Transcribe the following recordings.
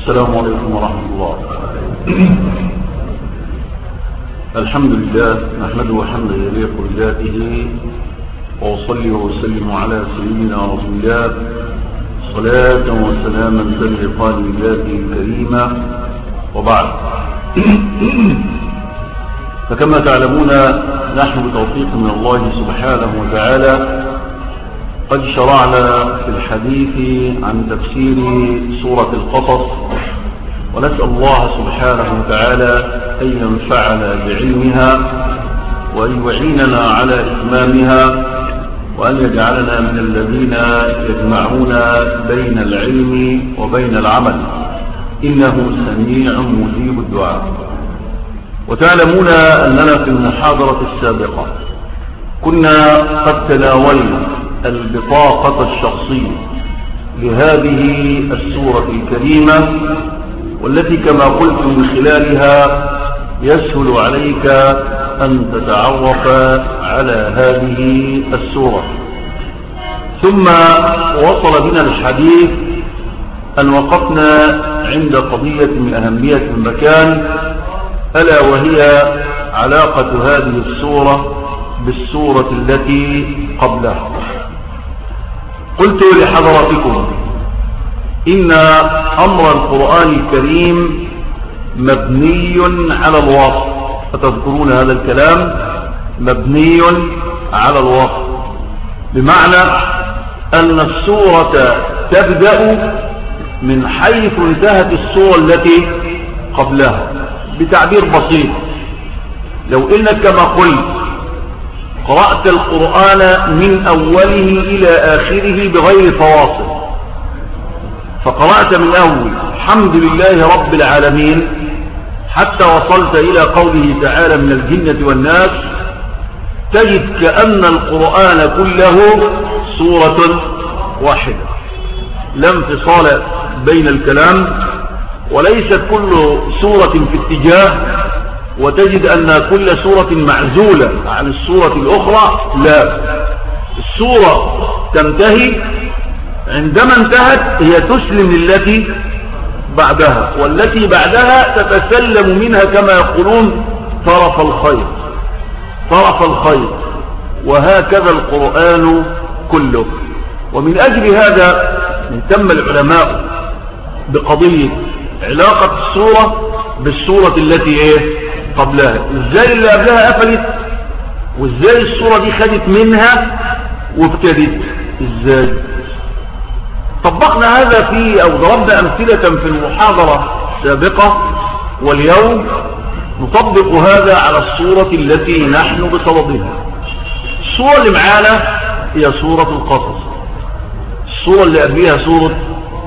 السلام عليكم ورحمة الله الحمد لله نحمده حمدا يليق بذاته وأصلي وأسلم على سيدنا رسول الله صلاة وسلاما تلقان بذاته الكريمة وبعد فكما تعلمون نحن بتوفيق من الله سبحانه وتعالى قد شرعنا في الحديث عن تفسير سورة القصص ونسأل الله سبحانه وتعالى أن ينفعنا بعلمها وأن يعيننا على إتمامها وأن يجعلنا من الذين يجمعون بين العلم وبين العمل إنه سميع مجيب الدعاء وتعلمون أننا في المحاضرة السابقة كنا قد تناولنا البطاقة الشخصية لهذه السورة الكريمة والتي كما قلت من خلالها يسهل عليك أن تتعرف على هذه السورة ثم وصل بنا الحديث أن وقفنا عند قضية من أهمية المكان ألا وهي علاقة هذه السورة بالسورة التي قبلها قلت لحضراتكم إن أمر القرآن الكريم مبني على الوصف أتذكرون هذا الكلام مبني على الوصف بمعنى أن السورة تبدأ من حيث انتهت السورة التي قبلها بتعبير بسيط لو إنك كما قلت قرأت القرآن من أوله إلى آخره بغير فواصل فقرأت من أول الحمد لله رب العالمين حتى وصلت إلى قوله تعالى من الجنة والناس تجد كأن القرآن كله سورة واحدة لا انفصال بين الكلام وليست كل سورة في اتجاه وتجد أن كل سورة معزولة عن السورة الأخرى لا السورة تنتهي عندما انتهت هي تسلم للتي بعدها والتي بعدها تتسلم منها كما يقولون طرف الخير طرف الخير وهكذا القرآن كله ومن أجل هذا اهتم العلماء بقضية علاقة السورة بالسورة التي ايه قبلها ازاي اللي قبلها قفلت وازاي السورة دي خدت منها وابتدت ازاي طبقنا هذا في او ضربنا امثلة في المحاضرة السابقة واليوم نطبق هذا على الصورة التي نحن بصددها الصورة اللي معانا هي صورة القصص الصورة اللي قبلها صورة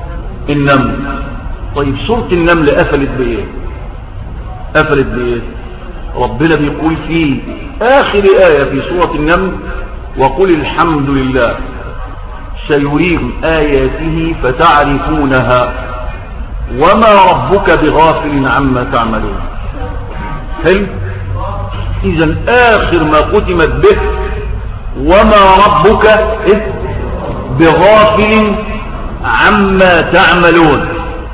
النمل طيب صورة النمل قفلت بايه قفلت بايه ربنا بيقول في آخر آية في سورة النمل وقل الحمد لله سيريهم آياته فتعرفونها وما ربك بغافل عما تعملون حلو إذا آخر ما ختمت به وما ربك إيه؟ بغافل عما تعملون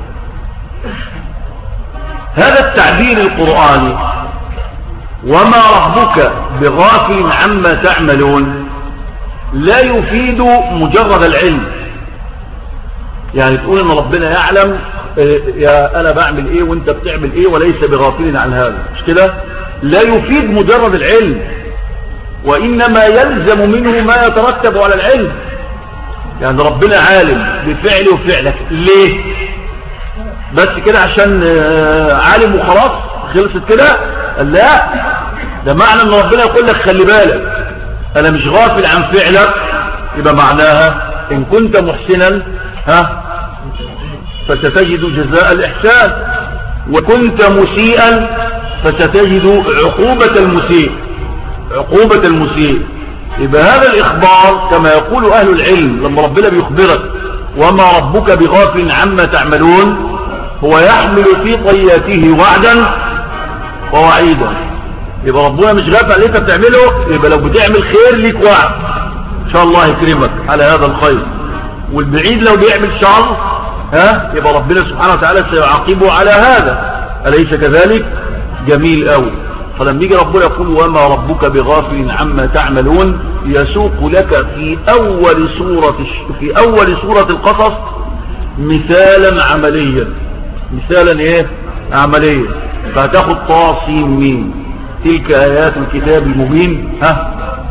هذا التعبير القرآني وما ربك بغافل عما تعملون لا يفيد مجرد العلم يعني تقول ان ربنا يعلم يا انا بعمل ايه وانت بتعمل ايه وليس بغافل عن هذا مش كده لا يفيد مجرد العلم وانما يلزم منه ما يترتب على العلم يعني ربنا عالم بفعلي وفعلك ليه بس كده عشان عالم وخلاص خلصت كده لا ده معنى ان ربنا يقول لك خلي بالك انا مش غافل عن فعلك يبقى معناها ان كنت محسنا ها فستجد جزاء الاحسان وكنت مسيئا فستجد عقوبة المسيء عقوبة المسيء يبقى هذا الاخبار كما يقول اهل العلم لما ربنا بيخبرك وما ربك بغافل عما تعملون هو يحمل في طياته وعدا ووعيدا يبقى ربنا مش غافل على اللي انت بتعمله يبقى لو بتعمل خير ليك وعد ان شاء الله يكرمك على هذا الخير والبعيد لو بيعمل شر ها يبقى ربنا سبحانه وتعالى سيعاقبه على هذا أليس كذلك جميل قوي فلما يجي ربنا يقول وما ربك بغافل عما تعملون يسوق لك في أول سورة في أول سورة القصص مثالا عمليا مثالا ايه عمليا فتاخد طاسين مين تلك آيات الكتاب المبين ها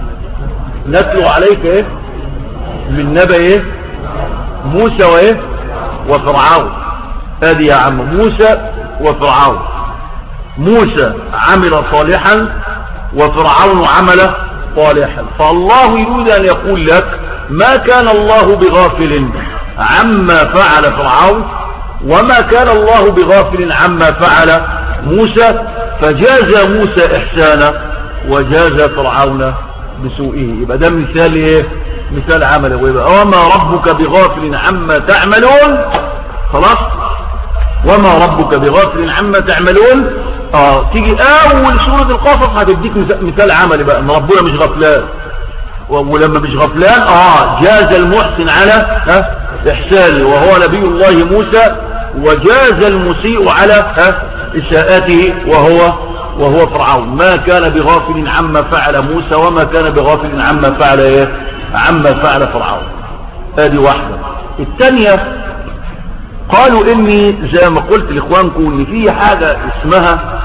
نتلو عليك ايه من نبأ ايه موسى وايه وفرعون ادي يا عم موسى وفرعون موسى عمل صالحا وفرعون عمل صالحا فالله يريد ان يقول لك ما كان الله بغافل عما فعل فرعون وما كان الله بغافل عما فعل موسى فجاز موسى احسانا وجاز فرعون بسوئه يبقى ده مثال ايه مثال عمله ويبقى وما ربك بغافل عما تعملون خلاص وما ربك بغافل عما تعملون اه تيجي اول سورة القصص هتديك مثال عملي بقى ان ربنا مش غفلان ولما مش غفلان اه جاز المحسن على ها احسانه وهو نبي الله موسى وجاز المسيء على ها اساءته وهو وهو فرعون ما كان بغافل عما فعل موسى وما كان بغافل عما فعل ايه عما فعل فرعون هذه واحدة الثانية قالوا اني زي ما قلت لاخوانكم ان في حاجة اسمها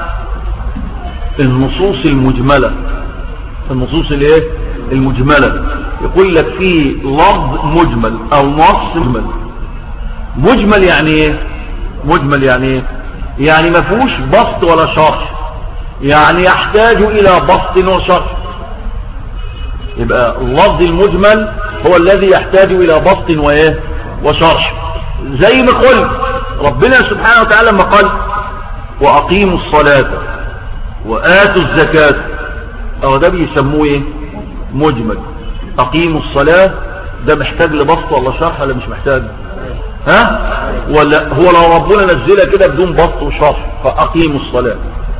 النصوص المجملة النصوص الايه المجملة يقول لك في لفظ مجمل او نص مجمل مجمل يعني ايه مجمل يعني ايه يعني ما فيهوش بسط ولا شرح يعني يحتاج الى بسط وشرح يبقى اللفظ المجمل هو الذي يحتاج الى بسط وايه وشرح زي ما قلت ربنا سبحانه وتعالى لما قال واقيموا الصلاة واتوا الزكاة او ده بيسموه ايه مجمل اقيموا الصلاة ده محتاج لبسط ولا شرح ولا مش محتاج ها ولا هو لو ربنا نزلها كده بدون بسط وشرح فاقيموا الصلاة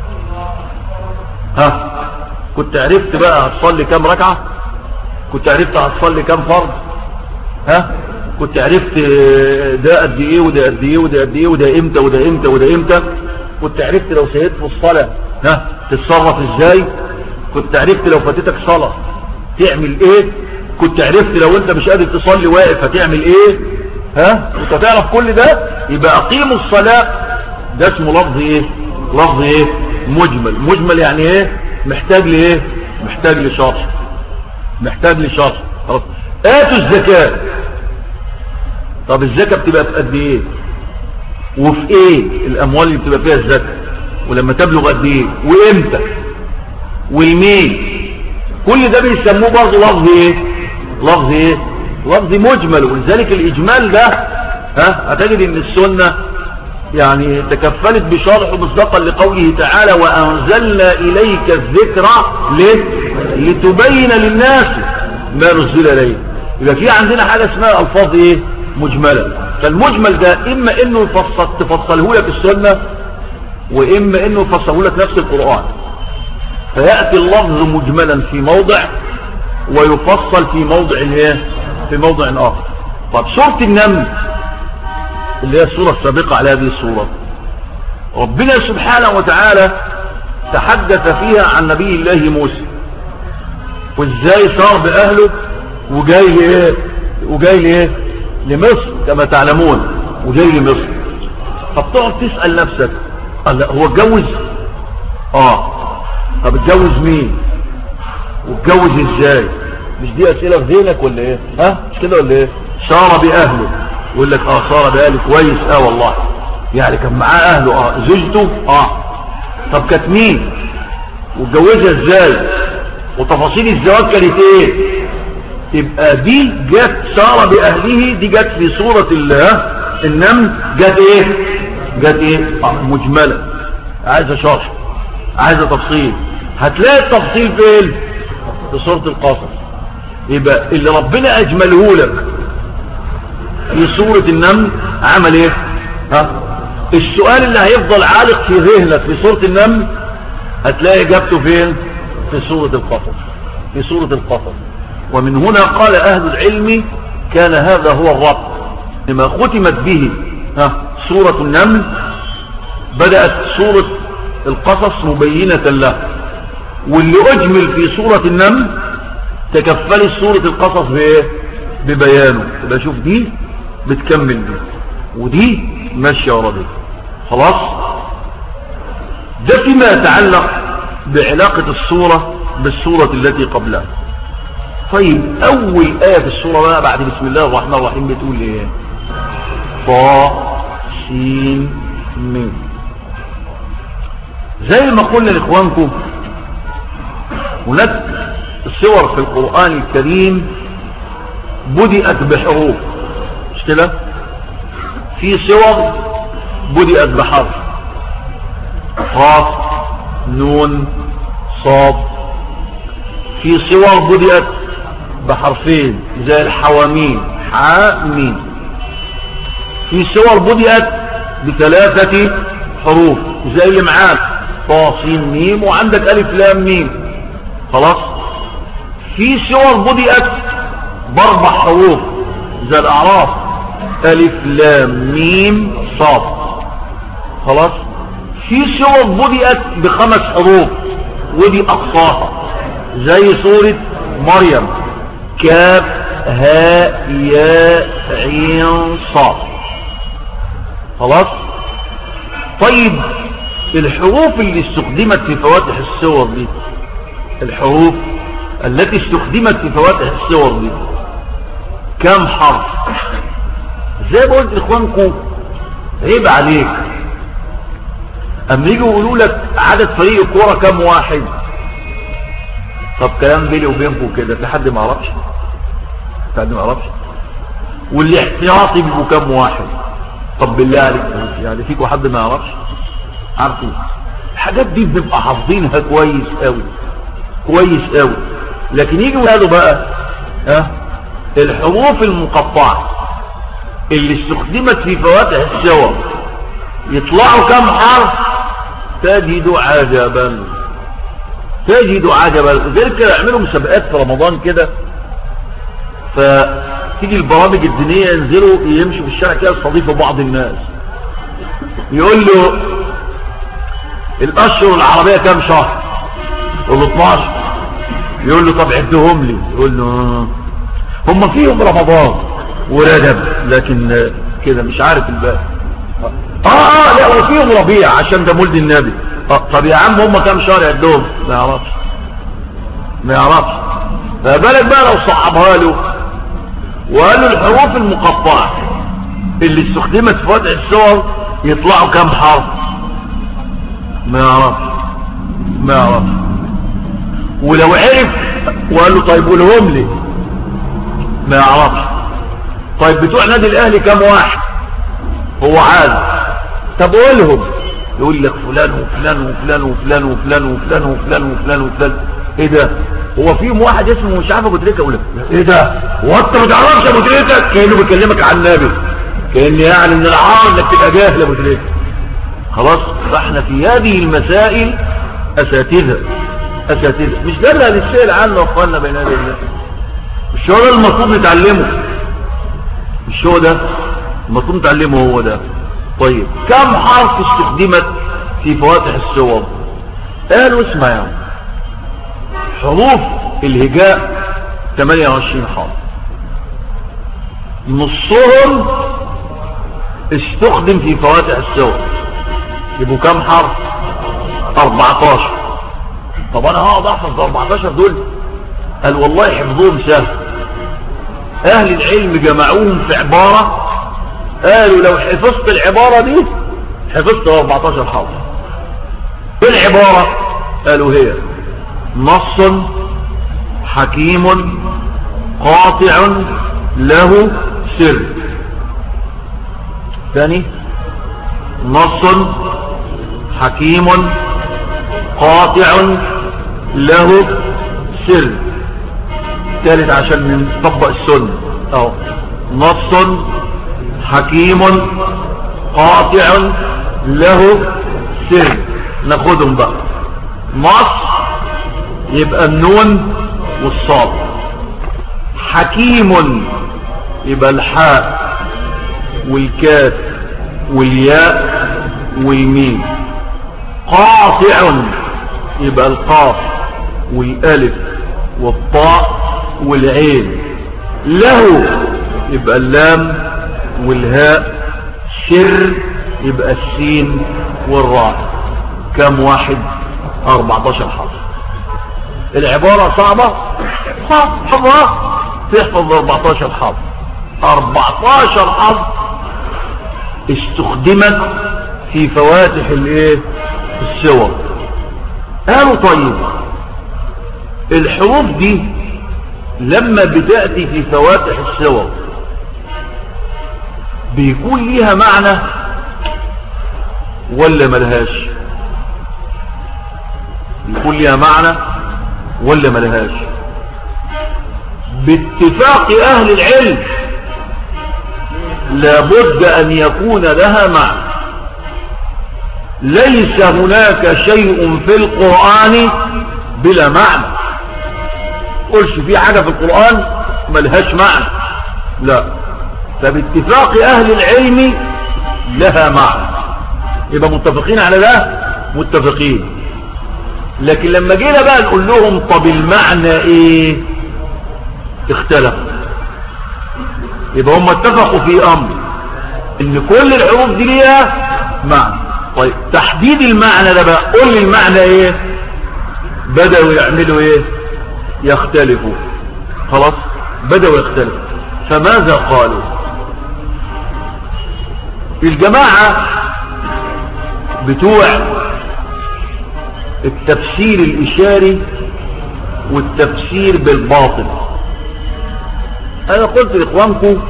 ها كنت عرفت بقى هتصلي كام ركعة كنت عرفت هتصلي كام فرض ها كنت عرفت ده قد ايه وده قد ايه وده قد ايه وده امتى وده امتى وده امتى كنت عرفت لو سيدت في الصلاة ها تتصرف ازاي كنت عرفت لو فاتتك صلاة تعمل ايه كنت عرفت لو انت مش قادر تصلي واقف هتعمل ايه ها انت تعرف كل ده يبقى اقيموا الصلاة ده اسمه لفظ ايه لفظ ايه مجمل مجمل يعني ايه محتاج لايه محتاج لشرح محتاج لشرح خلاص اتوا الزكاة طب الزكاة بتبقى في قد ايه وفي ايه الاموال اللي بتبقى فيها الزكاة ولما تبلغ قد ايه وامتى والمين كل ده بيسموه برضه لفظ ايه لفظ ايه لفظ مجمل ولذلك الاجمال ده ها هتجد ان السنة يعني تكفلت بشرح مصدقا لقوله تعالى وانزلنا اليك الذكرى ليه لتبين للناس ما نزل اليه يبقى في عندنا حاجة اسمها الفاظ ايه مجملة فالمجمل ده اما انه يفصل تفصله لك السنة واما انه يفصله لك نفس القرآن فيأتي اللفظ مجملا في موضع ويفصل في موضع ايه في موضع اخر طب سورة النمل اللي هي السورة السابقة على هذه السورة ربنا سبحانه وتعالى تحدث فيها عن نبي الله موسى وازاي صار باهله وجاي لايه وجاي لايه لمصر كما تعلمون وجاي لمصر فبتقعد تسأل نفسك قال هو اتجوز اه طب اتجوز مين واتجوز ازاي مش دي اسئلة في ذهنك ولا ايه ها مش كده ولا ايه صار باهله يقول لك اه صار باهله كويس اه والله يعني كان معاه اهله اه زوجته اه طب كانت مين واتجوزها ازاي وتفاصيل الزواج كانت ايه يبقى دي جت صار باهله دي جت في صورة النمل جت ايه جت ايه آه مجملة عايزة شرح عايزة تفصيل هتلاقي التفصيل فين في صورة القصص يبقى اللي ربنا اجمله لك في صورة النمل عمل ايه ها السؤال اللي هيفضل عالق في ذهنك في صورة النمل هتلاقي اجابته فين في صورة القصص في صورة القصص ومن هنا قال اهل العلم كان هذا هو الربط لما ختمت به ها سورة النمل بدأت سورة القصص مبينة له واللي أجمل في سورة النمل تكفلت سورة القصص بإيه ببيانه يبقى شوف دي بتكمل دي ودي ماشية ورا دي خلاص ده فيما يتعلق بعلاقة السورة بالسورة التي قبلها طيب أول آية في السورة بقى بعد بسم الله الرحمن الرحيم بتقول إيه طا سين ميم زي ما قلنا لإخوانكم هناك صور في القرآن الكريم بدأت بحروف مش كده في صور بدأت بحرف قاف نون صاد في صور بدأت بحرفين زي الحوامين حامين في صور بدأت بثلاثة حروف زي اللي معاك طاسين ميم وعندك ألف لام ميم خلاص في صور بدأت باربع حروف زي الأعراف ألف لام ميم صاد خلاص في صور بدأت بخمس حروف ودي أقصاها زي سورة مريم كاف هاء ياء عين صاد خلاص طيب الحروف اللي استخدمت في فواتح السور دي الحروف التي استخدمت في فواتح السور دي كم حرف زي ما قلت لاخوانكم عيب عليك اما يجوا يقولوا لك عدد فريق الكوره كم واحد طب كلام بيني وبينكم كده في حد ما يعرفش في حد ما يعرفش واللي احتياطي بيبقوا كم واحد طب بالله عليك يعني فيكم حد ما يعرفش عارفين الحاجات دي بنبقى حافظينها كويس قوي كويس قوي لكن يجوا قالوا بقى ها الحروف المقطعه اللي استخدمت في فواتح السور يطلعوا كم حرف تجد عجبا تجد عجبا غير كده يعملوا مسابقات في رمضان كده فتيجي البرامج الدينية ينزلوا يمشوا في الشارع كده يستضيفوا بعض الناس يقول له الاشهر العربية كام شهر يقول له 12 يقول له طب عدهم لي يقول له هم فيهم رمضان ورجب لكن كده مش عارف الباقي اه اه لا وفيهم ربيع عشان ده مولد النبي آه طب يا عم هم كام شهر يعدهم ما يعرفش ما يعرفش فبالك بقى لو صعبها له وقالوا الحروف المقطعة اللي استخدمت في وضع الصور يطلعوا كام حرف ما يعرفش ما يعرفش ولو عرف وقال له طيب قولهم لي ما يعرفش طيب بتوع نادي الاهلي كام واحد هو عاد طب قولهم يقول لك فلان وفلان وفلان وفلان وفلان وفلان وفلان وفلان وفلان ايه ده هو فيهم واحد اسمه مش عارف ابو تريكه يقول لك ايه ده هو انت ما تعرفش ابو تريكه كانه بيكلمك عن النبي كان يعني من العار انك تبقى جاهل ابو تريكه خلاص فاحنا في هذه المسائل اساتذه اساتذه مش ده اللي هنسال عنه يا اخوانا بين هذه الله مش هو ده المفروض نتعلمه مش هو ده المفروض نتعلمه هو ده طيب كم حرف استخدمت في فواتح السور قالوا اسمع يا عم حروف الهجاء 28 حرف نصهم استخدم في فواتح السور يبقوا كم حرف 14 طب انا هقعد احفظ 14 دول قال والله حفظهم سهل اهل العلم جمعوهم في عبارة قالوا لو حفظت العبارة دي حفظت 14 حرف ايه العبارة قالوا هي نص حكيم قاطع له سر ثاني نص حكيم قاطع له سر ثالث عشان نطبق السنة اهو نص حكيم قاطع له سر ناخدهم بقى نص يبقى النون والصاد حكيم يبقى الحاء والكاف والياء والميم قاطع يبقى القاف والالف والطاء والعين له يبقى اللام والهاء سر يبقى السين والراء كم واحد 14 حرف العبارة صعبة صعبة تحفظ 14 حرف 14 حرف استخدمت في فواتح الايه السور قالوا طيب الحروف دي لما بتأتي في فواتح السور بيكون ليها معنى ولا ملهاش بيكون ليها معنى ولا ملهاش باتفاق اهل العلم لابد ان يكون لها معنى ليس هناك شيء في القرآن بلا معنى قلش في حاجة في القرآن ملهاش معنى لا فباتفاق اهل العلم لها معنى يبقى متفقين على ده متفقين لكن لما جينا بقى نقول لهم طب المعنى ايه اختلف يبقى هم اتفقوا في امر ان كل الحروف دي ليها معنى طيب تحديد المعنى ده بقى قول لي المعنى ايه بدأوا يعملوا ايه يختلفوا خلاص بدأوا يختلفوا فماذا قالوا الجماعة بتوع التفسير الإشاري والتفسير بالباطل أنا قلت لإخوانكم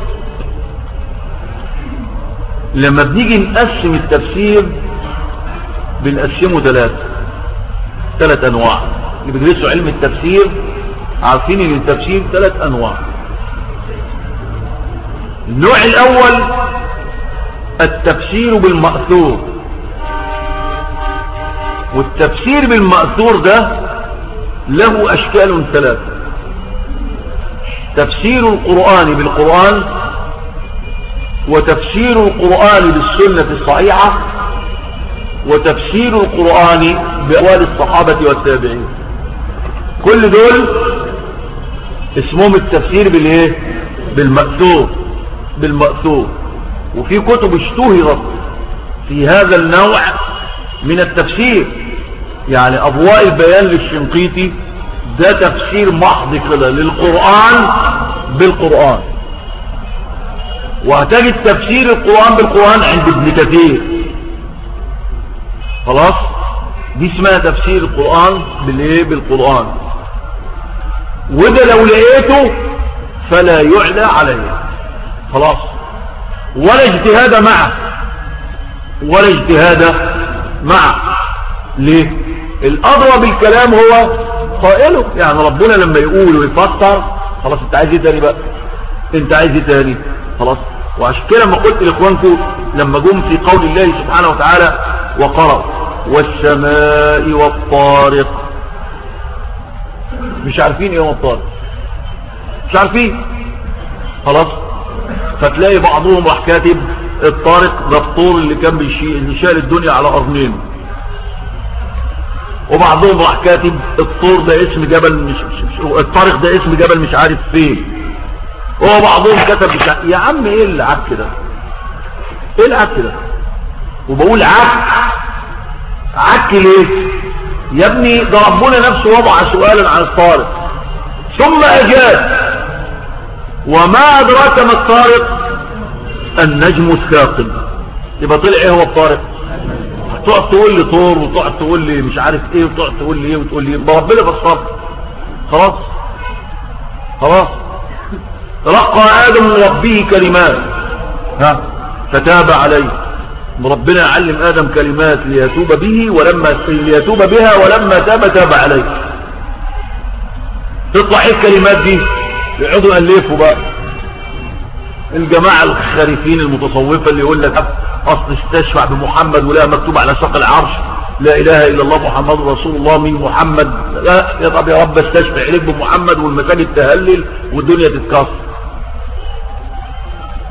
لما بنيجي نقسم التفسير بنقسمه ثلاثة ثلاث أنواع اللي بيدرسوا علم التفسير عارفين ان التفسير ثلاث أنواع النوع الأول التفسير بالمأثور والتفسير بالمأثور ده له أشكال ثلاثة تفسير القرآن بالقرآن وتفسير القرآن بالسنة الصحيحة وتفسير القرآن بأقوال الصحابة والتابعين كل دول اسمهم التفسير بالايه بالمأثور بالمأثور وفي كتب اشتهرت في هذا النوع من التفسير يعني أضواء البيان للشنقيطي ده تفسير محض كده للقرآن بالقرآن وهتجد تفسير القرآن بالقرآن عند ابن كثير خلاص دي اسمها تفسير القرآن بالايه بالقرآن وده لو لقيته فلا يعلى عليه خلاص ولا اجتهاد معه ولا اجتهاد معه ليه الأضرب بالكلام هو قائله يعني ربنا لما يقول ويفسر خلاص انت عايز ايه تاني بقى انت عايز ايه تاني خلاص وعشان كده لما قلت لاخوانكم لما جم في قول الله سبحانه وتعالى وقرأ والسماء والطارق مش عارفين ايه هو الطارق مش عارفين خلاص فتلاقي بعضهم راح كاتب الطارق ده الطور اللي كان بيشيل اللي شال الدنيا على قرنين وبعضهم راح كاتب الطور ده اسم جبل مش, مش, مش الطارق ده اسم جبل مش عارف فين وبعضهم كتب مش عارف. يا عم ايه اللي عك ده ايه العك ده وبقول عك عك ليه يا ابني ده ربنا نفسه وضع سؤالا عن الطارق ثم اجاب وما ادراك ما الطارق النجم الثاقب يبقى طلع ايه هو الطارق تقعد تقول لي طور وتقعد تقول لي مش عارف ايه وتقعد تقول لي ايه وتقول لي ايه ربنا فسر خلاص خلاص تلقى ادم من ربه كلمات ها فتاب عليه ربنا علم ادم كلمات ليتوب به ولما ليتوب بها ولما تاب تاب عليه تطلع ايه الكلمات دي يقعدوا يالفوا بقى الجماعة الخريفين المتصوفة اللي يقول لك اصل استشفع بمحمد ولا مكتوب على ساق العرش لا اله الا الله محمد رسول الله من محمد لا يا طب يا رب استشفع عليك بمحمد والمساجد تهلل والدنيا تتكسر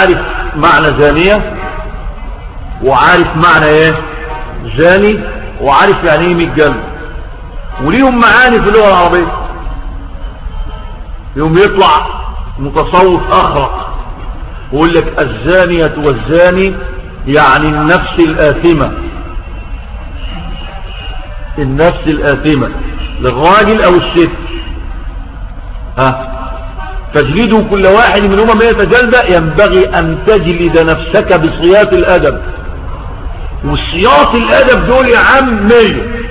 عارف معنى زانية وعارف معنى ايه زاني وعارف يعني ايه متجلد وليهم معاني في اللغة العربية يوم يطلع متصوف اخرق ويقول لك الزانية والزاني يعني النفس الآثمة النفس الآثمة للراجل او الست ها تجلدوا كل واحد منهما مئة جلدة ينبغي ان تجلد نفسك بصياط الادب والسياط الادب دول يا عم مية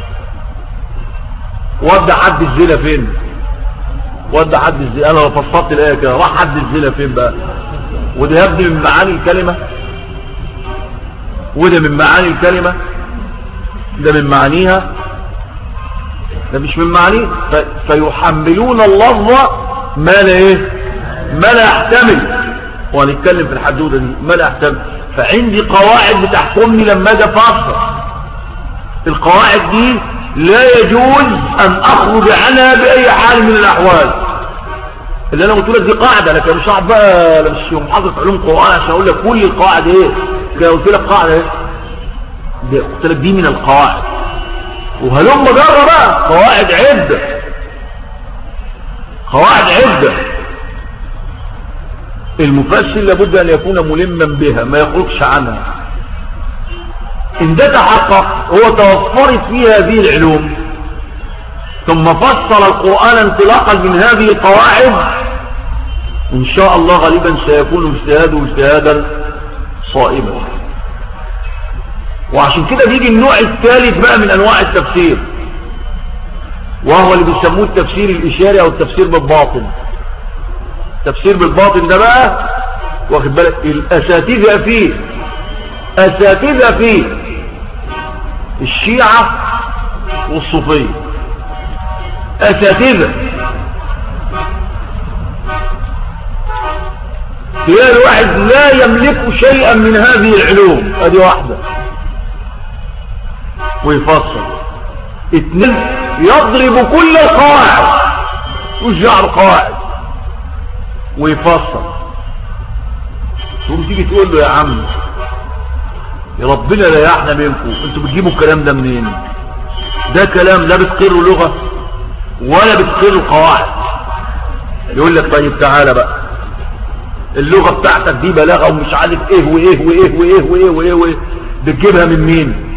ودى حد الزنا فين ودى حد الزنا انا فصلت الايه كده راح حد الزنا فين بقى وده يبدو من معاني الكلمة وده من معاني الكلمة ده من معانيها ده مش من معانيه فيحملون اللفظ ما لا ايه ما لا يحتمل وهنتكلم في الحدودة دي ما لا يحتمل فعندي قواعد بتحكمني لما اجي افسر القواعد دي لا يجوز ان اخرج عنها باي حال من الاحوال اللي انا قلت لك دي قاعده لكن مش هقعد بقى مش محاضره علوم قران عشان اقول لك كل القواعد ايه كده قلت لك قاعده ايه دي قلت لك دي من القواعد وهلم جرى بقى قواعد عده قواعد عده المفسر لابد ان يكون ملما بها ما يخرجش عنها ان ده تحقق هو توفرت فيه هذه العلوم ثم فصل القرآن انطلاقا من هذه القواعد ان شاء الله غالبا سيكون اجتهاده اجتهادا صائبا وعشان كده بيجي النوع الثالث بقى من انواع التفسير وهو اللي بيسموه التفسير الاشاري او التفسير بالباطن التفسير بالباطن ده بقى واخد بالك الاساتذه فيه اساتذه فيه الشيعة والصوفية اساتذة تلاقي الواحد لا يملك شيئا من هذه العلوم ادي واحدة ويفصل اثنين يضرب كل القواعد ويجعل القواعد ويفصل تقوم تيجي تقول له يا عم يا ربنا لا يحنى منكم انتوا بتجيبوا الكلام ده منين ده كلام لا بتقروا لغة ولا بتقروا قواعد يقول لك طيب تعالى بقى اللغة بتاعتك دي بلاغة ومش عارف ايه وايه وايه وايه وايه وايه, وإيه بتجيبها من مين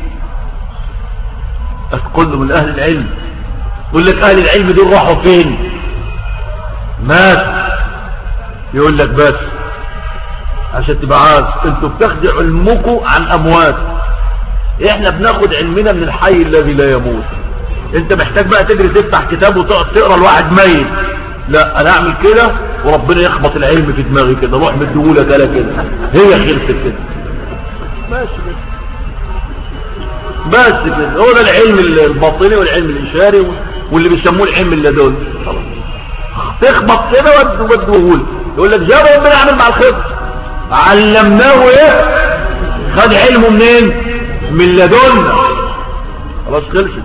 كله من اهل العلم يقول لك اهل العلم دول راحوا فين مات يقول لك بس عشان تبقى عارف انتوا بتاخدوا علمكم عن اموات احنا بناخد علمنا من الحي الذي لا يموت انت محتاج بقى تجري تفتح كتاب وتقعد تقرا الواحد ميت لا انا اعمل كده وربنا يخبط العلم في دماغي كده روح مديهولك انا كده هي خلصت كده ماشي كده بس كده هو ده العلم الباطني والعلم الاشاري واللي بيسموه العلم اللدول تخبط كده وديهولك يقول لك جاب ربنا يعمل مع الخبط علمناه ايه خد علمه منين من لدنا خلاص خلصت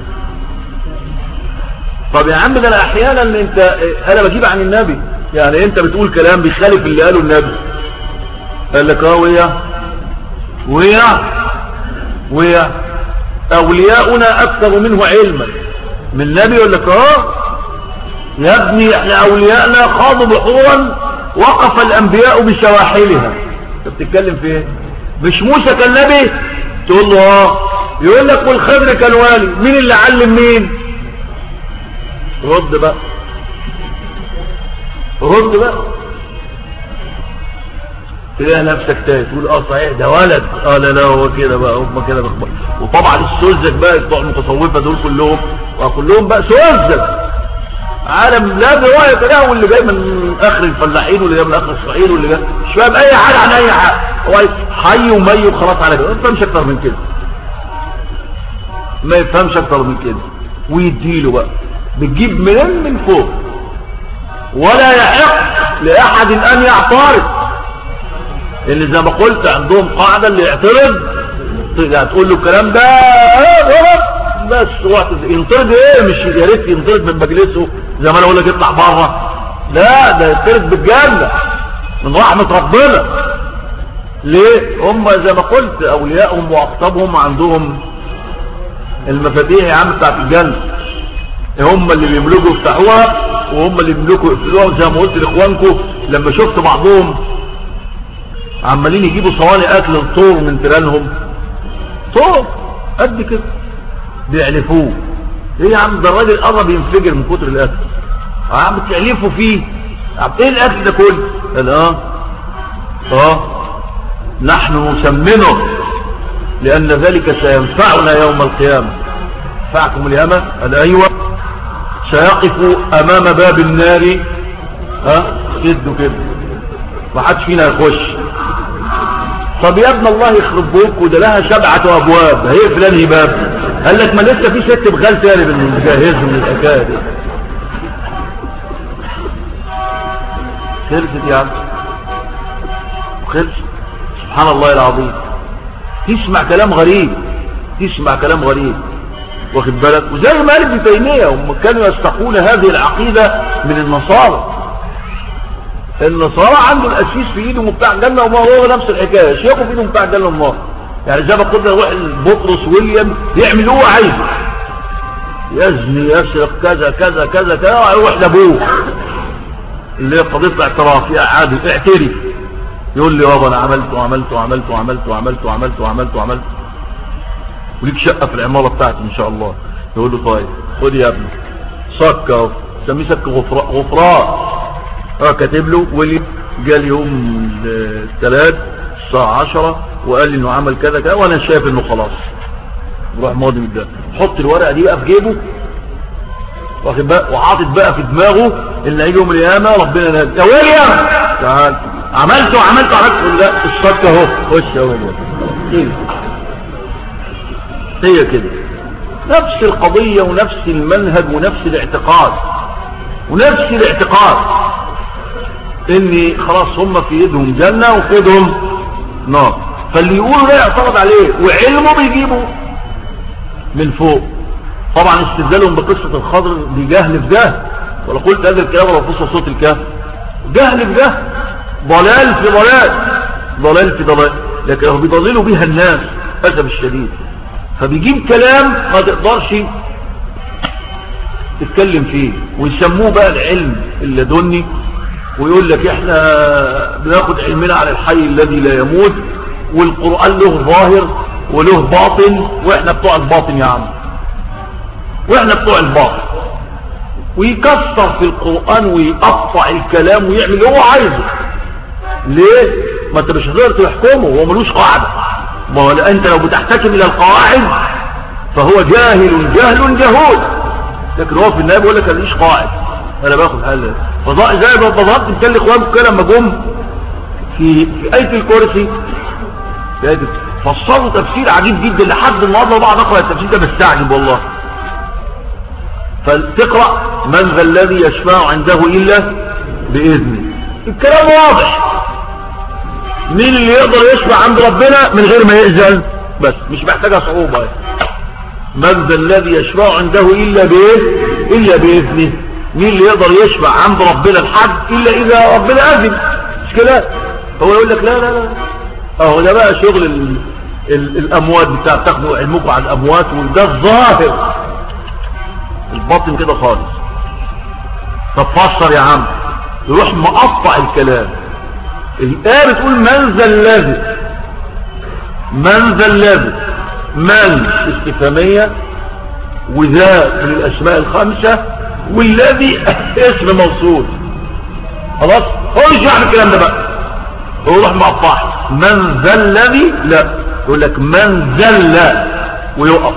طب يا عم ده انا احيانا انت انا بجيب عن النبي يعني انت بتقول كلام بيخالف اللي قاله النبي قال لك اه ويا ويا ويا اولياؤنا اكثر منه علما من النبي يقول لك اه يا ابني احنا اولياءنا خاضوا بحورا وقف الانبياء بشواحلها انت بتتكلم في ايه مش موسى كان نبي تقول له اه يقول لك والخضر كان والي مين اللي علم مين رد بقى رد بقى تلاقي نفسك تاني تقول اه صحيح ده ولد اه لا لا هو كده بقى هم كده بقى وطبعا السوزك بقى بتوع المتصوفه دول كلهم وكلهم بقى سوزك عالم لا برواية له واللي جاي من اخر الفلاحين واللي جاي من اخر اسرائيل واللي جاي مش فاهم اي حاجة عن اي حاجة هو حي ومي وخلاص على كده ما يفهمش اكتر من كده ما يفهمش اكتر من كده ويديله بقى بتجيب منين من فوق ولا يحق لاحد ان يعترض اللي زي ما قلت عندهم قاعدة اللي يعترض تقول له الكلام ده غلط بس وقت ينطرد ايه مش يا ريت ينطرد من مجلسه زي ما انا اقول لك يطلع بره لا ده ينطرد بالجنه من رحمه ربنا ليه هم زي ما قلت اوليائهم واقطابهم عندهم المفاتيح يا عم بتاعت الجنة هم اللي بيملكوا يفتحوها وهم اللي بيملكوا يقفلوها زي ما قلت لاخوانكم لما شفت بعضهم عمالين يجيبوا صواني اكل طور من تيرانهم طور قد كده بيعلفوه ايه يا عم ده الراجل قرب ينفجر من كتر الاكل يا عم تعلفوا فيه ايه الاكل ده كله قال اه اه نحن نسمنه لان ذلك سينفعنا يوم القيامة ينفعكم اليامة قال ايوه سيقف امام باب النار ها كده كده ما حدش فينا يخش طب يا ابن الله يخرب بوك وده لها سبعة ابواب هيقفل انهي باب قال لك ما لسه في ست بغال تاني بنجهزهم للحكايه دي خلصت يا عم خلصت سبحان الله العظيم تسمع كلام غريب تسمع كلام غريب واخد بالك وزي ما قال ابن تيميه هم كانوا يستقون هذه العقيده من النصارى النصارى عنده الاسيس في ايده بتاع الجنه وما هو نفس الحكايه شيخه في ايده بتاع الجنه والنار يعني زي ما قلنا يروح بطرس ويليام يعمل اللي هو عايزه يزني يسرق كذا كذا كذا كذا يروح لابوه اللي هي قضيه الاعتراف يا عادل اعترف يقول لي يابا انا عملت وعملت وعملت وعملت وعملت وعملت وعملت وعملت وليك شقه في العماره بتاعتي ان شاء الله يقول له طيب خد يا ابني صك اهو سميه سك غفران اه كاتب له ولي جالي يوم الثلاث الساعه 10 وقال لي انه عمل كذا كذا وانا شايف انه خلاص روح ماضي من ده حط الورقه دي بقى في جيبه واخد بقى وحاطط بقى في دماغه ان هيجي يوم القيامه ربنا نادي يا ويليام تعال عملت وعملت وعملت لا الصك اهو خش اهو هي كده نفس القضيه ونفس المنهج ونفس الاعتقاد ونفس الاعتقاد ان خلاص هم في ايدهم جنه وفي ايدهم نار فاللي يقولوا لا يعترض عليه وعلمه بيجيبه من فوق طبعا استدلالهم بقصة الخضر بجهل في جهل ولا قلت هذا الكلام ولا قصة صوت الكهف جهل في جهل ضلال في ضلال ضلال في ضلال لكن هو بيضللوا بيها الناس أسف الشديد فبيجيب كلام ما تقدرش تتكلم فيه ويسموه بقى العلم اللدني ويقول لك احنا بناخد علمنا على الحي الذي لا يموت والقرآن له ظاهر وله باطن واحنا بتوع الباطن يا عم واحنا بتوع الباطن ويكسر في القرآن ويقطع الكلام ويعمل اللي هو عايزه ليه ما انت مش هتقدر تحكمه هو ملوش قاعدة ما هو انت لو بتحتكم الى القواعد فهو جاهل جهل جهول لكن هو في النهايه بيقول لك ماليش قاعد انا باخد حل فضاء زي ما بضغط كان لاخوانكم كده لما جم في في ايه الكرسي في ايه فصلوا تفسير عجيب جدا لحد النهارده بعض اقرا التفسير ده بستعجب والله فتقرا من ذا الذي يشفع عنده الا باذنه الكلام واضح مين اللي يقدر يشفع عند ربنا من غير ما يأذن بس مش محتاجه صعوبه من ذا الذي يشفع عنده الا بايه الا باذنه مين اللي يقدر يشفع عند ربنا الحد الا اذا ربنا اذن مش كده هو يقول لك لا لا لا اهو ده بقى شغل ال ال الاموات بتاع بتاخدوا علمكم عن الاموات وده الظاهر الباطن كده خالص طب فسر يا عم يروح مقطع الكلام الآية بتقول من ذا الذي من ذا الذي من استفهامية وذا من الأسماء الخمسة والذي اسم موصول خلاص هو مش يعمل الكلام ده بقى هو يروح مقطع من ذا الذي لا يقول لك من ذل ويقف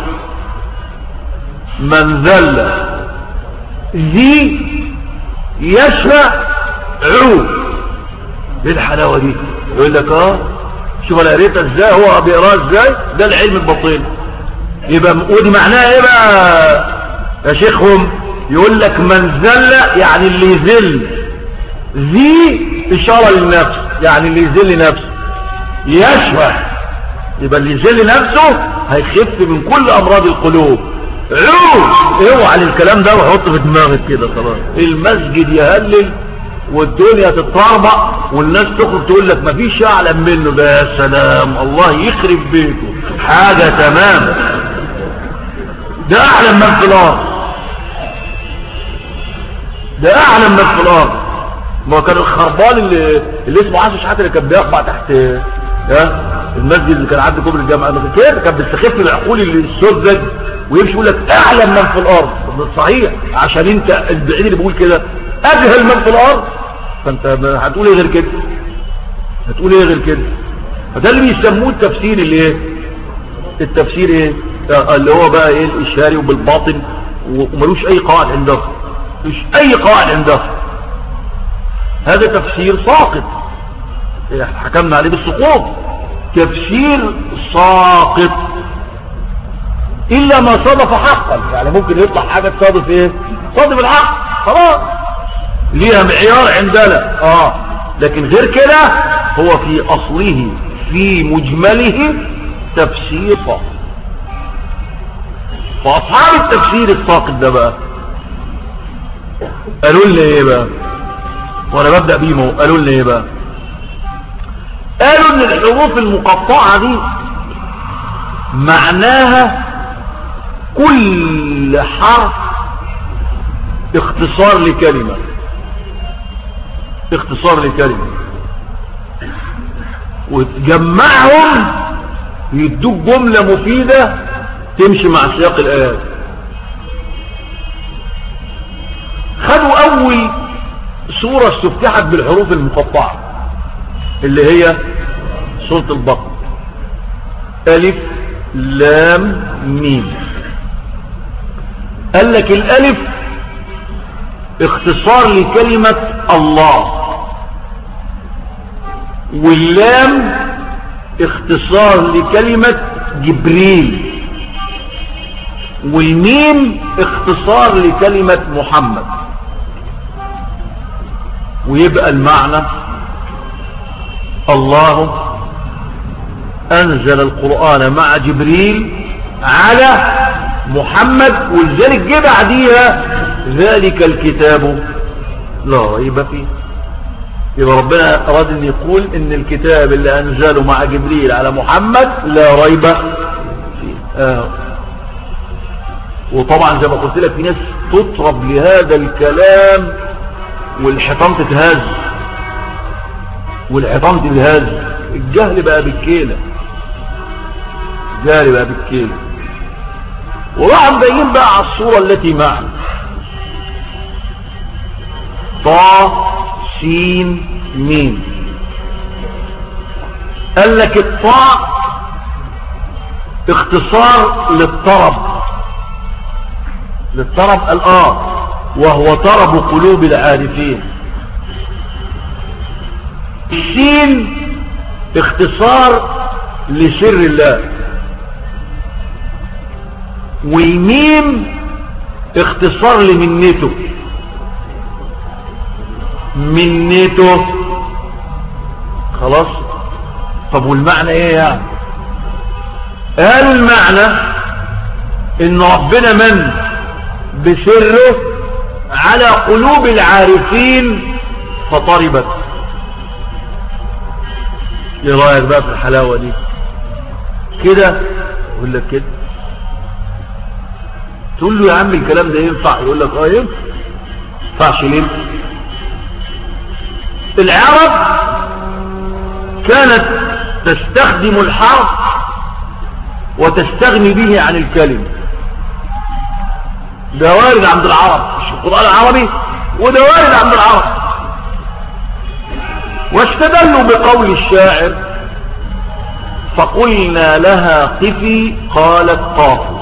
من ذل ذي يشفع عود ايه الحلاوه دي يقول لك اه شوف انا قريتها ازاي هو بيقراها ازاي ده العلم البطيء يبقى ودي معناها ايه بقى يا شيخهم يقول لك من ذل يعني اللي يذل ذي اشاره للنفس يعني اللي يذل نفسه يشفع يبقى اللي يذل نفسه هيخف من كل امراض القلوب عود اوعى للكلام ده وحط في دماغك كده خلاص المسجد يهلل والدنيا تتطربع والناس تخرج تقول لك مفيش اعلم منه ده يا سلام الله يخرب بيته حاجة تمام ده اعلم من في الارض ده اعلم من في الارض ما كان الخربان اللي, اللي اسمه عاصي شحاته اللي كان بيقطع تحت ها المسجد اللي كان عند كوبري الجامعه انا فاكر كان بيستخف العقول اللي السذج ويمشي يقول لك اعلم من في الارض صحيح عشان انت البعيد اللي بيقول كده اجهل من في الارض فانت هتقول ايه غير كده هتقول ايه غير كده فده اللي بيسموه التفسير اللي ايه التفسير ايه اللي هو بقى ايه الاشاري وبالباطن وملوش اي قواعد عنده مش اي قواعد عنده هذا تفسير ساقط حكمنا عليه بالسقوط تفسير ساقط الا ما صادف حقا يعني ممكن يطلع حاجة تصادف ايه صادف الحق خلاص ليها معيار عندنا اه لكن غير كده هو في اصله في مجمله تفسير ساقط فاصحاب التفسير الساقط ده بقى قالوا لنا ايه بقى وانا ببدأ بيهم قالوا لنا ايه بقى قالوا ان الحروف المقطعة دي معناها كل حرف اختصار لكلمة اختصار لكلمة وتجمعهم يدوك جملة مفيدة تمشي مع سياق الآيات خدوا أول سورة استفتحت بالحروف المقطعة اللي هي سورة البقرة ألف لام ميم قال لك الألف اختصار لكلمة الله واللام اختصار لكلمة جبريل والميم اختصار لكلمة محمد ويبقى المعنى الله أنزل القرآن مع جبريل على محمد ولذلك جه بعديها ذلك الكتاب لا ريب فيه يبقى ربنا أراد أن يقول إن الكتاب اللي أنزله مع جبريل على محمد لا ريب فيه آه. وطبعا زي ما قلت لك في ناس تطرب لهذا الكلام والحيطان تتهز والحيطان تتهز الجهل بقى بالكيلة الجهل بقى بالكيلة وراح مبين بقى على الصورة التي معنا طا سين مين قال لك الطاء اختصار للطرب للطرب الآه وهو طرب قلوب العارفين السين اختصار لسر الله والميم اختصار لمنته منته خلاص طب والمعنى ايه يعني قالوا المعنى ان ربنا من بسره على قلوب العارفين فطربت ايه رايك بقى في الحلاوه دي كده يقول لك كده تقول له يا عم الكلام ده ينفع يقول لك اه ينفع ينفعش ليه العرب كانت تستخدم الحرف وتستغني به عن الكلمة ده وارد عند العرب مش القرآن العربي وده وارد عند العرب واستدلوا بقول الشاعر فقلنا لها قفي قالت قاف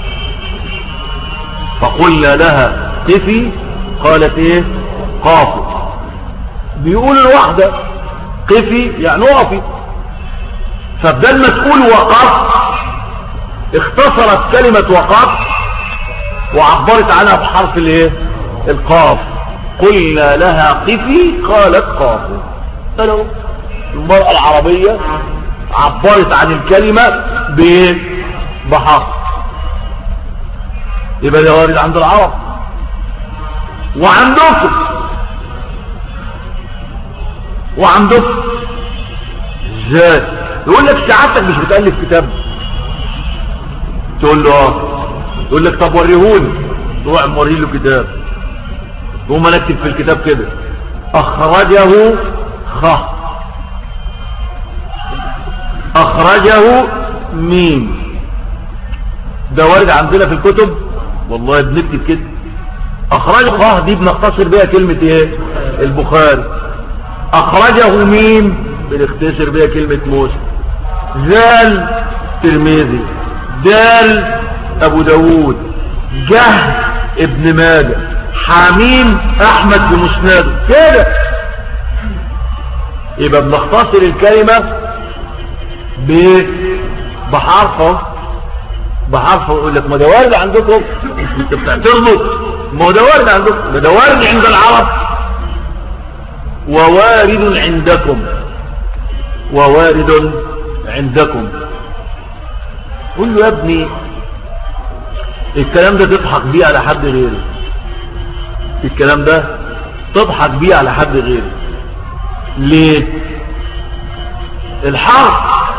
فقلنا لها قفي قالت ايه قاف بيقول الواحدة قفي يعني وقفي فبدل ما تقول وقف اختصرت كلمة وقف وعبرت عنها بحرف الايه القاف قلنا لها قفي قالت قاف قالوا المرأة العربية عبرت عن الكلمة بايه بحرف يبقى ده وارد عند العرب وعندكم وعندك ازاي يقول لك سعادتك مش بتألف كتاب تقول له اه يقول لك طب وريهولي روح موري له كتاب يقوم نكتب في الكتاب كده اخرجه خ اخرجه ميم ده وارد عندنا في الكتب والله بنكتب كده اخرجه خ دي بنختصر بيها كلمة ايه البخاري اخرجه ميم بنختصر بيها كلمة موسى زال ترمذي دال ابو داود جه ابن ماجه حميم احمد في مسنده كده يبقى بنختصر الكلمة بحرفه بحرفه يقول لك ما ده وارد عندكم انت بتعترضوا ما ده وارد عندكم ما ده وارد عند العرب ووارد عندكم ووارد عندكم قل له يا ابني الكلام ده تضحك بيه على حد غيري الكلام ده تضحك بيه على حد غيري ليه الحرف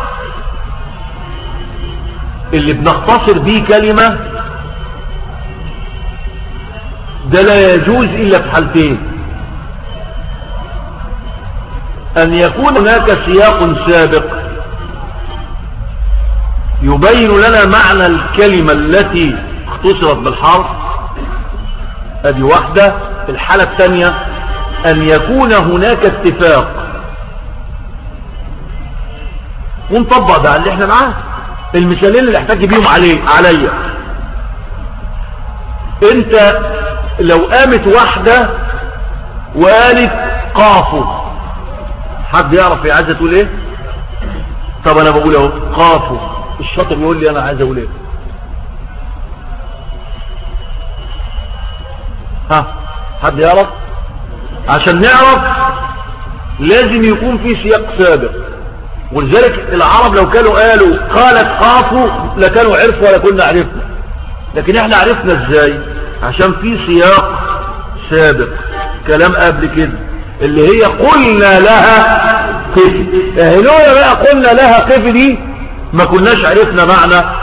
اللي بنختصر بيه كلمة ده لا يجوز إلا في حالتين أن يكون هناك سياق سابق يبين لنا معنى الكلمة التي اختصرت بالحرف ادي واحدة الحالة الثانية ان يكون هناك اتفاق ونطبق ده اللي احنا معاه المثالين اللي احتاج بيهم عليه عليا انت لو قامت واحدة وقالت قافوا حد يعرف هي عايزه تقول ايه طب انا بقول اهو قافوا الشاطر يقول لي انا عايز اقول ايه ها حد يعرف عشان نعرف لازم يكون في سياق سابق ولذلك العرب لو كانوا قالوا قالت خافوا لكانوا عرفوا ولا كنا عرفنا لكن احنا عرفنا ازاي عشان في سياق سابق كلام قبل كده اللي هي قلنا لها قف اهلونا بقى قلنا لها قف دي ما كناش عرفنا معنى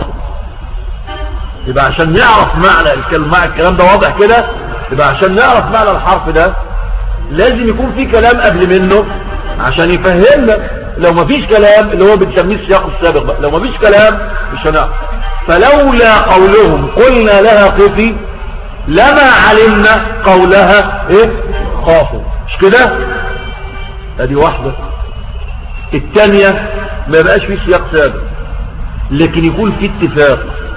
يبقى عشان نعرف معنى الكلمة الكلام ده واضح كده يبقى عشان نعرف معنى الحرف ده لازم يكون في كلام قبل منه عشان يفهمنا لو ما فيش كلام اللي هو بنسميه السياق السابق بقى لو ما فيش كلام مش هنعرف فلولا قولهم قلنا لها قفي لما علمنا قولها ايه خافوا مش كده ادي واحدة الثانية ما يبقاش في سياق سابق لكن يكون في اتفاق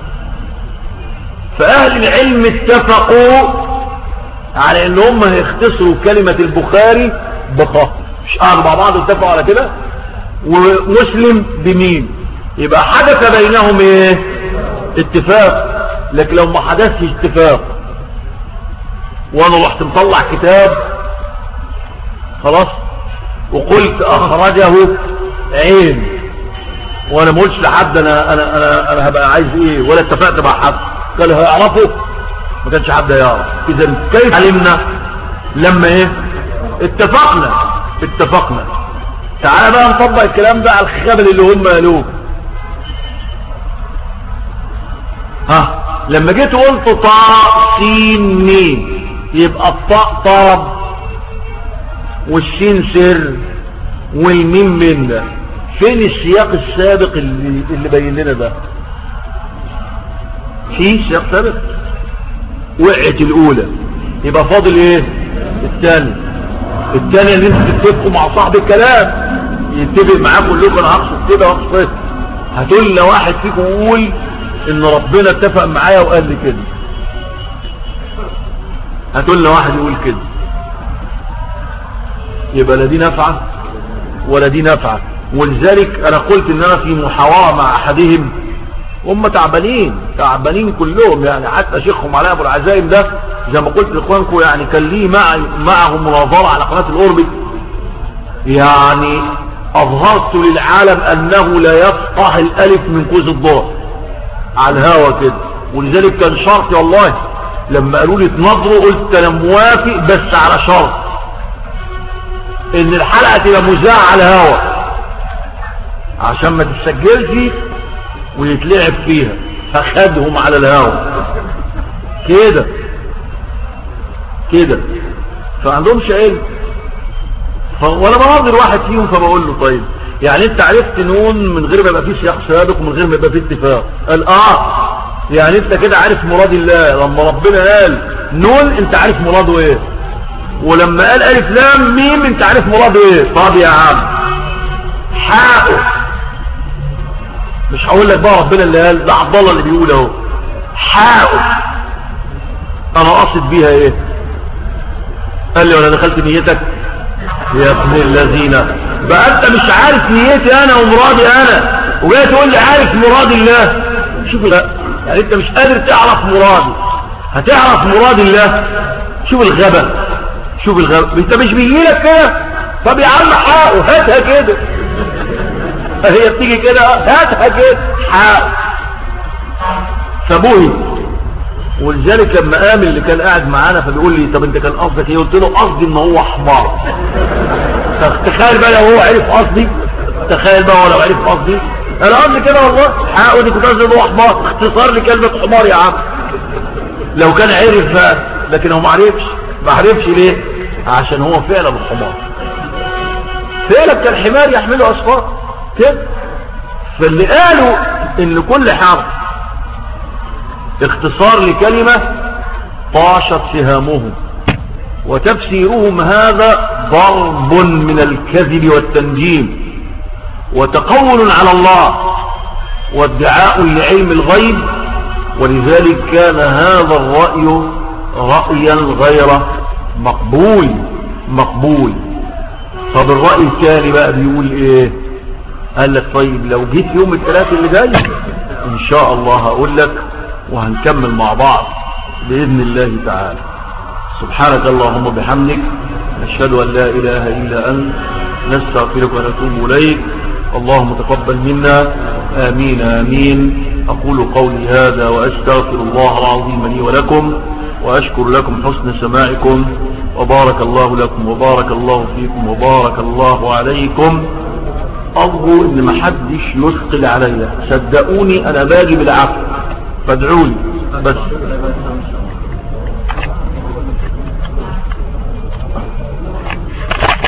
فأهل العلم اتفقوا على ان هم هيختصروا كلمة البخاري بخاف مش قاعدوا مع بعض اتفقوا على كده ومسلم بمين يبقى حدث بينهم ايه اتفاق لكن لو ما حدثش اتفاق وانا رحت مطلع كتاب خلاص وقلت اخرجه عين وانا ما قلتش لحد انا انا انا انا هبقى عايز ايه ولا اتفقت مع حد قال هيعرفوا ما كانش حد يعرف اذا كيف علمنا لما ايه اتفقنا اتفقنا تعال بقى نطبق الكلام ده على الخبل اللي هم قالوه ها لما جيت قلت طاء سين ميم يبقى الطاء طرب والسين سر والميم من ده فين السياق السابق اللي, اللي بين لنا ده في سياق سابق وقعت الاولى يبقى فاضل ايه الثاني الثاني اللي انتوا تتفقوا مع صاحب الكلام يتفق معاكم كلكم انا هقصد كده واقصد كده هتقول لي واحد فيكم يقول ان ربنا اتفق معايا وقال لي كده هتقول لي واحد يقول كده يبقى لا دي نافعه ولا دي نافعه ولذلك انا قلت ان انا في محاورة مع احدهم هم تعبانين تعبانين كلهم يعني حتى شيخهم علي ابو العزائم ده زي ما قلت لاخوانكم يعني كان ليه مع معهم مناظره على قناه الاوربت يعني اظهرت للعالم انه لا يفقه الالف من كوز الضاد على الهوا كده ولذلك كان شرطي والله لما قالوا لي تنظروا قلت انا موافق بس على شرط ان الحلقة تبقى مذاعة على الهوا عشان ما تسجلش ويتلعب فيها فخدهم على الهوا كده كده فعندهمش علم وانا بناظر واحد فيهم فبقول له طيب يعني انت عرفت نون من غير ما يبقى فيه سياق سابق ومن غير ما يبقى فيه اتفاق قال اه يعني انت كده عارف مراد الله لما ربنا قال نون انت عارف مراده ايه ولما قال الف لام ميم انت عارف مراده ايه طب يا عم حقه مش هقول لك بقى ربنا اللي قال ده عبد الله اللي بيقول اهو حقه انا اقصد بيها ايه قال لي ولا دخلت نيتك يا ابن الذين بقى انت مش عارف نيتي انا ومرادي انا وجاي تقول لي عارف مراد الله شوف لا يعني انت مش قادر تعرف مرادي هتعرف مراد الله شوف الغبا شوف الغبا انت مش بيجيلك كده طب يا عم حقه هاتها كده هي بتيجي كده هاتها كده حقه فبوهي ولذلك لما قام اللي كان قاعد معانا فبيقول لي طب انت كان قصدك ايه قلت له قصدي ان هو حمار تخيل بقى لو هو عرف قصدي تخيل بقى لو عرف قصدي انا قصدي كده والله حقه دي كنت قصدي ان هو حمار اختصار لكلمه حمار يا عم لو كان عرف بقى لكن هو ما عرفش ما عرفش ليه عشان هو فعلا الحمار فعلا كالحمار يحمله اصفار كده فاللي قالوا ان كل حرف اختصار لكلمة طاشت سهامهم وتفسيرهم هذا ضرب من الكذب والتنجيم وتقول على الله وادعاء لعلم الغيب ولذلك كان هذا الرأي رأيا غير مقبول مقبول طب الرأي الثاني بقى بيقول ايه قال لك طيب لو جيت يوم الثلاث اللي جاي ان شاء الله هقول لك وهنكمل مع بعض بإذن الله تعالى سبحانك اللهم بحمدك نشهد أن لا إله إلا أنت نستغفرك ونتوب إليك اللهم تقبل منا آمين آمين أقول قولي هذا وأستغفر الله العظيم لي ولكم وأشكر لكم حسن سماعكم وبارك الله لكم وبارك الله فيكم وبارك الله عليكم أرجو إن محدش يثقل عليا صدقوني أنا باجي بالعفو فادعوني بس